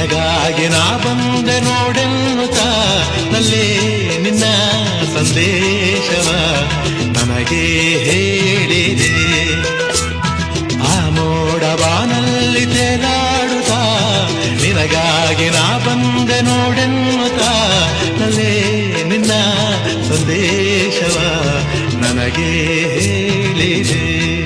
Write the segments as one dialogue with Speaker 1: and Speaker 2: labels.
Speaker 1: ನಿನಗಾಗಿ ನಾ ಬಂದೆ ನೋಡೆನ್ನುತ್ತ ನಲ್ಲೇ ನಿನ್ನ ಸಂದೇಶವ ನನಗೆ ಹೇಳಿದೆ ಆ ಮೋಡ ಬಾನಲ್ಲಿ ತೇಲಾಡುತ್ತ ನಿನಗಾಗಿ ನಾ ಬಂದೆ ನೋಡೆನ್ನುತ್ತ ನಲ್ಲೇ ನಿನ್ನ ಸಂದೇಶವ ನನಗೆ ಹೇಳಿದೆ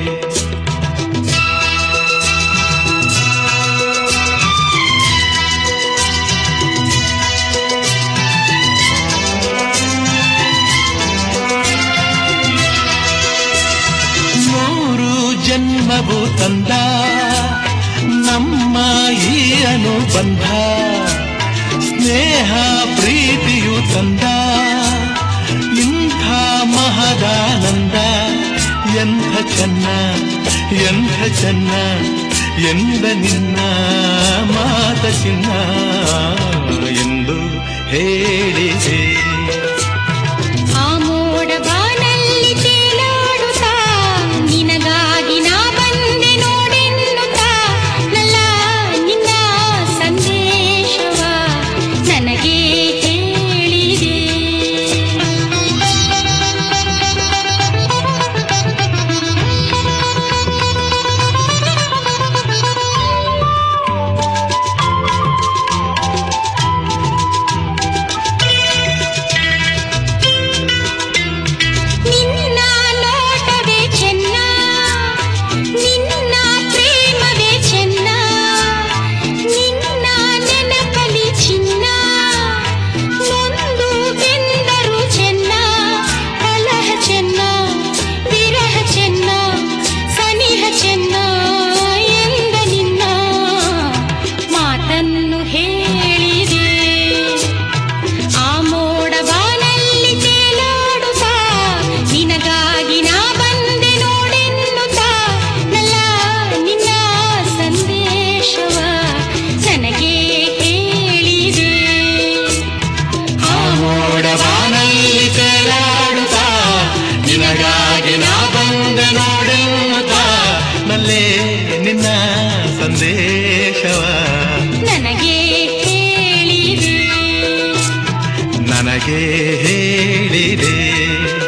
Speaker 1: ಮೂರು ಜನ್ಮವು ತಂದ ನಮ್ಮ ಈ ಅನುಬಂಧ ಸ್ನೇಹ ಪ್ರೀತಿಯು ತಂದ ಇಂಥ ಮಹದಾನಂದ ಎಂಥ ಚೆನ್ನ ಎಂಥ ಚೆನ್ನ ಎಂದ ನಿನ್ನ ಮಾತ ಚಿನ್ನ ಎಂದು ಹೇಳಿದೆ
Speaker 2: ಆ ಮೋಡ ಬಾನಲ್ಲಿ ತೇಲಾಡುತ್ತಾ ನಿನಗಾಗಿ ನಾ ಬಂದೆ ನೋಡೆನ್ನುತ್ತಾ ನಲ್ಲ ನಿನ್ನ ಸಂದೇಶವ ನನಗೆ ಹೇಳಿದೆ ನಿನ್ನ ನೋಟವೇ ಚೆನ್ನ ನಿನ್ನ ಪ್ರೇಮವೇ ಚೆನ್ನ ನಿನ್ನ ನೆನಪಲಿ ಚಿನ್ನ ನೊಂದು ಬೆಂದರು ಚೆನ್ನ ಕಲಹ ಚೆನ್ನ ವಿರಹ ಚೆನ್ನ ಸನಿಹ ಚೆನ್ನ ಎಂದ ನಿನ್ನ ಮಾತನ್ನು ಹೇಳಿದೆ ಆ ಮೋಡ ಬಾನಲ್ಲಿ ತೇಲಾಡುತ್ತಾ ನಿನಗಾಗಿ ನಾ ಬಂದೆ ನೋಡೆನ್ನುತ್ತಾ ನಲ್ಲ ನಿನ್ನ ಸಂದೇಶವ ನನಗೆ ಹೇಳಿದೆ
Speaker 1: ಆ ಮೋಡ ಬಾನಲ್ಲಿ ತೇಲಾಡುತ್ತಾ ನಿನಗಾಗಿ ನಾ ಬಂದೆ ನೋಡೆನ್ನುತ್ತಾ ನಲ್ಲೇ ನಿನ್ನ ಸಂದೇಶವ
Speaker 2: ನನಗೆ ಹೇಳಿದೆ
Speaker 1: ನನಗೆ ಹೇಳಿದೆ